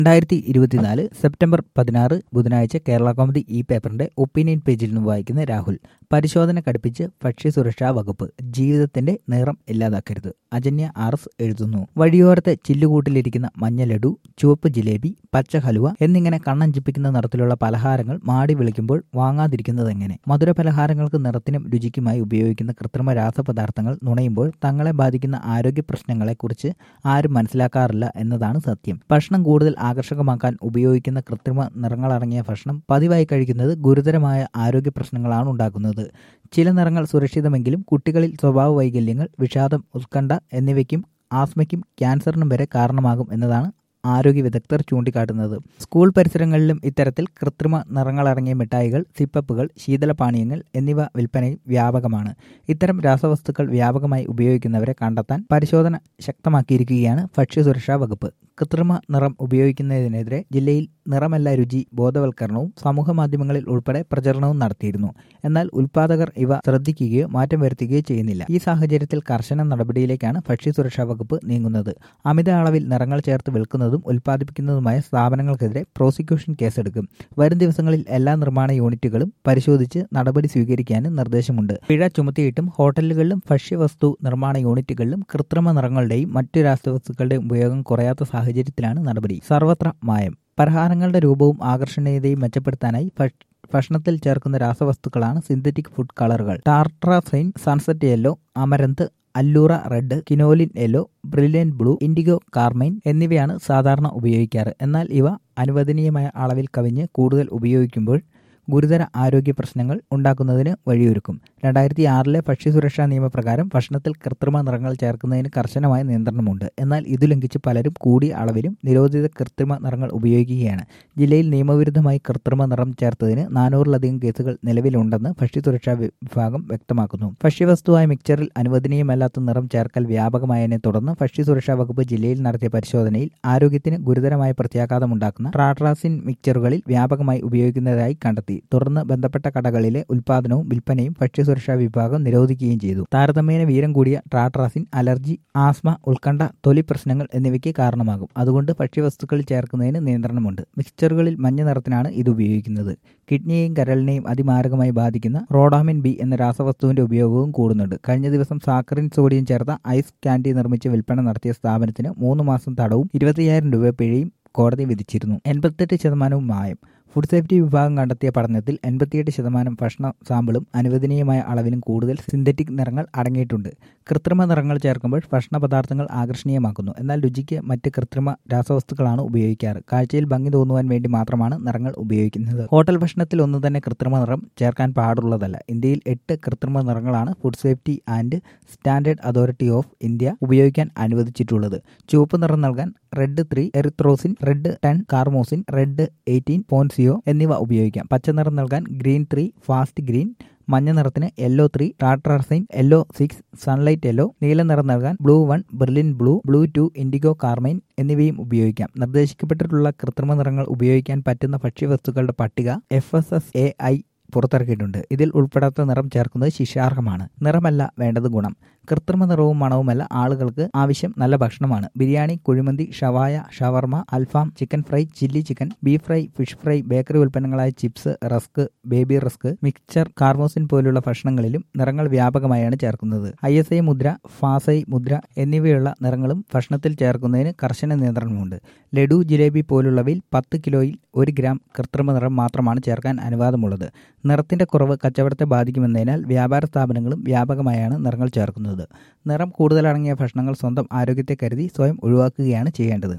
രണ്ടായിരത്തി ഇരുപത്തിനാല് സെപ്റ്റംബർ പതിനാറ് ബുധനാഴ്ച കേരള കോമഡി ഈ പേപ്പറിന്റെ ഒപ്പീനിയൻ പേജിൽ നിന്ന് വായിക്കുന്ന രാഹുൽ പരിശോധന കടുപ്പിച്ച് ഭക്ഷ്യസുരക്ഷാ വകുപ്പ് ജീവിതത്തിന്റെ നിറം ഇല്ലാതാക്കരുത് അജന്യ ആർ എസ് എഴുതുന്നു വഴിയോരത്തെ ചില്ലുകൂട്ടിലിരിക്കുന്ന മഞ്ഞ ലഡു ചുവപ്പ് ജിലേബി പച്ച ഹലുവ എന്നിങ്ങനെ കണ്ണഞ്ചിപ്പിക്കുന്ന നിറത്തിലുള്ള പലഹാരങ്ങൾ മാടി വിളിക്കുമ്പോൾ വാങ്ങാതിരിക്കുന്നത് എങ്ങനെ മധുര പലഹാരങ്ങൾക്ക് നിറത്തിനും രുചിക്കുമായി ഉപയോഗിക്കുന്ന കൃത്രിമ രാസപദാർത്ഥങ്ങൾ നുണയുമ്പോൾ തങ്ങളെ ബാധിക്കുന്ന ആരോഗ്യ പ്രശ്നങ്ങളെക്കുറിച്ച് ആരും മനസ്സിലാക്കാറില്ല എന്നതാണ് സത്യം ഭക്ഷണം കൂടുതൽ ആകർഷകമാക്കാൻ ഉപയോഗിക്കുന്ന കൃത്രിമ നിറങ്ങളടങ്ങിയ ഭക്ഷണം പതിവായി കഴിക്കുന്നത് ഗുരുതരമായ ആരോഗ്യ പ്രശ്നങ്ങളാണ് ഉണ്ടാക്കുന്നത് ചില നിറങ്ങൾ സുരക്ഷിതമെങ്കിലും കുട്ടികളിൽ സ്വഭാവ വൈകല്യങ്ങൾ വിഷാദം ഉത്കണ്ഠ എന്നിവയ്ക്കും ആസ്മയ്ക്കും ക്യാൻസറിനും വരെ കാരണമാകും എന്നതാണ് ആരോഗ്യ വിദഗ്ധർ ചൂണ്ടിക്കാട്ടുന്നത് സ്കൂൾ പരിസരങ്ങളിലും ഇത്തരത്തിൽ കൃത്രിമ നിറങ്ങളടങ്ങിയ മിഠായികൾ സിപ്പപ്പുകൾ ശീതളപാനീയങ്ങൾ എന്നിവ വിൽപ്പനയും വ്യാപകമാണ് ഇത്തരം രാസവസ്തുക്കൾ വ്യാപകമായി ഉപയോഗിക്കുന്നവരെ കണ്ടെത്താൻ പരിശോധന ശക്തമാക്കിയിരിക്കുകയാണ് ഭക്ഷ്യസുരക്ഷാ വകുപ്പ് കൃത്രിമ നിറം ഉപയോഗിക്കുന്നതിനെതിരെ ജില്ലയിൽ നിറമല്ല രുചി ബോധവൽക്കരണവും സമൂഹ മാധ്യമങ്ങളിൽ ഉൾപ്പെടെ പ്രചരണവും നടത്തിയിരുന്നു എന്നാൽ ഉൽപാദകർ ഇവ ശ്രദ്ധിക്കുകയോ മാറ്റം വരുത്തുകയോ ചെയ്യുന്നില്ല ഈ സാഹചര്യത്തിൽ കർശന നടപടിയിലേക്കാണ് ഭക്ഷ്യസുരക്ഷാ വകുപ്പ് നീങ്ങുന്നത് അമിത അളവിൽ നിറങ്ങൾ ചേർത്ത് വിൽക്കുന്നതും ഉൽപ്പാദിപ്പിക്കുന്നതുമായ സ്ഥാപനങ്ങൾക്കെതിരെ പ്രോസിക്യൂഷൻ കേസെടുക്കും വരും ദിവസങ്ങളിൽ എല്ലാ നിർമ്മാണ യൂണിറ്റുകളും പരിശോധിച്ച് നടപടി സ്വീകരിക്കാനും നിർദ്ദേശമുണ്ട് പിഴ ചുമത്തിയിട്ടും ഹോട്ടലുകളിലും ഭക്ഷ്യവസ്തു നിർമ്മാണ യൂണിറ്റുകളിലും കൃത്രിമ നിറങ്ങളുടെയും മറ്റു രാസവസ്തുക്കളുടെയും ഉപയോഗം കുറയാത്ത സാഹചര്യത്തിലാണ് നടപടി സർവത്ര മായം പലഹാരങ്ങളുടെ രൂപവും ആകർഷണീയതയും മെച്ചപ്പെടുത്താനായി ഭക്ഷണത്തിൽ ചേർക്കുന്ന രാസവസ്തുക്കളാണ് സിന്തറ്റിക് ഫുഡ് കളറുകൾ tartrazine sunset yellow amaranth allura red quinoline yellow brilliant blue indigo carmine എന്നിവയാണ് സാധാരണ ഉപയോഗിക്കാറ് എന്നാൽ ഇവ അനുവദനീയമായ അളവിൽ കവിഞ്ഞ് കൂടുതൽ ഉപയോഗിക്കുമ്പോൾ ഗുരുതര ആരോഗ്യ പ്രശ്നങ്ങൾ ഉണ്ടാക്കുന്നതിന് വഴിയൊരുക്കും രണ്ടായിരത്തി ആറിലെ ഭക്ഷ്യസുരക്ഷാ നിയമപ്രകാരം ഭക്ഷണത്തിൽ കൃത്രിമ നിറങ്ങൾ ചേർക്കുന്നതിന് കർശനമായ നിയന്ത്രണമുണ്ട് എന്നാൽ ഇത് ലംഘിച്ച് പലരും കൂടിയ അളവിലും നിരോധിത കൃത്രിമ നിറങ്ങൾ ഉപയോഗിക്കുകയാണ് ജില്ലയിൽ നിയമവിരുദ്ധമായി കൃത്രിമ നിറം ചേർത്തതിന് നാനൂറിലധികം കേസുകൾ നിലവിലുണ്ടെന്ന് ഭക്ഷ്യസുരക്ഷാ വിഭാഗം വ്യക്തമാക്കുന്നു ഭക്ഷ്യവസ്തുവായ മിക്സറിൽ അനുവദനീയമല്ലാത്ത നിറം ചേർക്കൽ വ്യാപകമായതിനെ തുടർന്ന് ഭക്ഷ്യസുരക്ഷാ വകുപ്പ് ജില്ലയിൽ നടത്തിയ പരിശോധനയിൽ ആരോഗ്യത്തിന് ഗുരുതരമായ പ്രത്യാഘാതമുണ്ടാക്കുന്ന ട്രാട്രാസിൻ മിക്സറുകളിൽ വ്യാപകമായി ഉപയോഗിക്കുന്നതായി കണ്ടെത്തി തുടർന്ന് ബന്ധപ്പെട്ട കടകളിലെ ഉൽപാദനവും വിൽപ്പനയും ഭക്ഷ്യസുരക്ഷാ വിഭാഗം നിരോധിക്കുകയും ചെയ്തു താരതമ്യേന വീരം കൂടിയ ട്രാട്രാസിൻ അലർജി ആസ്മ ഉത്കണ്ഠ തൊലി പ്രശ്നങ്ങൾ എന്നിവയ്ക്ക് കാരണമാകും അതുകൊണ്ട് ഭക്ഷ്യവസ്തുക്കളിൽ ചേർക്കുന്നതിന് നിയന്ത്രണമുണ്ട് മിക്സ്ചറുകളിൽ മഞ്ഞ നിറത്തിനാണ് ഇത് ഉപയോഗിക്കുന്നത് കിഡ്നിയെയും കരളിനെയും അതിമാരകമായി ബാധിക്കുന്ന റോഡാമിൻ ബി എന്ന രാസവസ്തുവിന്റെ ഉപയോഗവും കൂടുന്നുണ്ട് കഴിഞ്ഞ ദിവസം സാക്കറിൻ സോഡിയം ചേർത്ത ഐസ് ക്യാൻഡി നിർമ്മിച്ച് വിൽപ്പന നടത്തിയ സ്ഥാപനത്തിന് മൂന്ന് മാസം തടവും ഇരുപത്തിയ്യായിരം രൂപ പിഴയും കോടതി വിധിച്ചിരുന്നു എൺപത്തെട്ട് ശതമാനവും മായം ഫുഡ് സേഫ്റ്റി വിഭാഗം കണ്ടെത്തിയ പഠനത്തിൽ എൺപത്തിയെട്ട് ശതമാനം ഭക്ഷണ സാമ്പിളും അനുവദനീയമായ അളവിലും കൂടുതൽ സിന്തറ്റിക് നിറങ്ങൾ അടങ്ങിയിട്ടുണ്ട് കൃത്രിമ നിറങ്ങൾ ചേർക്കുമ്പോൾ ഭക്ഷണ പദാർത്ഥങ്ങൾ ആകർഷണീയമാക്കുന്നു എന്നാൽ രുചിക്ക് മറ്റ് കൃത്രിമ രാസവസ്തുക്കളാണ് ഉപയോഗിക്കാറ് കാഴ്ചയിൽ ഭംഗി തോന്നുവാൻ വേണ്ടി മാത്രമാണ് നിറങ്ങൾ ഉപയോഗിക്കുന്നത് ഹോട്ടൽ ഭക്ഷണത്തിൽ ഒന്നും തന്നെ കൃത്രിമ നിറം ചേർക്കാൻ പാടുള്ളതല്ല ഇന്ത്യയിൽ എട്ട് കൃത്രിമ നിറങ്ങളാണ് food safety and standard authority of India ഉപയോഗിക്കാൻ അനുവദിച്ചിട്ടുള്ളത് ചുവപ്പ് നിറം നൽകാൻ red three erythrosine red ten carmoisine red eighteen ponceau എന്നിവ ഉപയോഗിക്കാം പച്ചനിറം നൽകാൻ ഗ്രീൻ ത്രീ ഫാസ്റ്റ് ഗ്രീൻ മഞ്ഞ നിറത്തിന് yellow three tartrazine yellow six sunlight yellow നീല നിറം നൽകാൻ blue one Berlin blue blue two indigo carmine എന്നിവയും ഉപയോഗിക്കാം നിർദ്ദേശിക്കപ്പെട്ടിട്ടുള്ള കൃത്രിമ നിറങ്ങൾ ഉപയോഗിക്കാൻ പറ്റുന്ന ഭക്ഷ്യവസ്തുക്കളുടെ പട്ടിക F S S A I പുറത്തിറക്കിയിട്ടുണ്ട് ഇതിൽ ഉൾപ്പെടാത്ത നിറം ചേർക്കുന്നത് ശിക്ഷാർഹമാണ് നിറമല്ല വേണ്ടത് ഗുണം കൃത്രിമ നിറവും മണവുമല്ല ആളുകൾക്ക് ആവശ്യം നല്ല ഭക്ഷണമാണ് ബിരിയാണി കുഴിമന്തി ഷവായ ഷവർമ അൽഫാം chicken fry chilli chicken beef fry fish fry bakery ഉൽപ്പന്നങ്ങളായ chips rusk baby rusk mixer carmoisine പോലുള്ള ഭക്ഷണങ്ങളിലും നിറങ്ങൾ വ്യാപകമായാണ് ചേർക്കുന്നത് ഐ എസ് ഐ മുദ്ര ഫാസൈ മുദ്ര എന്നിവയുള്ള നിറങ്ങളും ഭക്ഷണത്തിൽ ചേർക്കുന്നതിന് കർശന നിയന്ത്രണമുണ്ട് ലഡു ജിലേബി പോലുള്ളവയിൽ പത്ത് കിലോയിൽ ഒരു ഗ്രാം കൃത്രിമ നിറം മാത്രമാണ് ചേർക്കാൻ അനുവാദമുള്ളത് നിറത്തിന്റെ കുറവ് കച്ചവടത്തെ ബാധിക്കുമെന്നതിനാൽ വ്യാപാര സ്ഥാപനങ്ങളും വ്യാപകമായാണ് നിറങ്ങൾ ചേർക്കുന്നത് നിറം കൂടുതലടങ്ങിയ ഭക്ഷണങ്ങൾ സ്വന്തം ആരോഗ്യത്തെ കരുതി സ്വയം ഒഴിവാക്കുകയാണ് ചെയ്യേണ്ടത്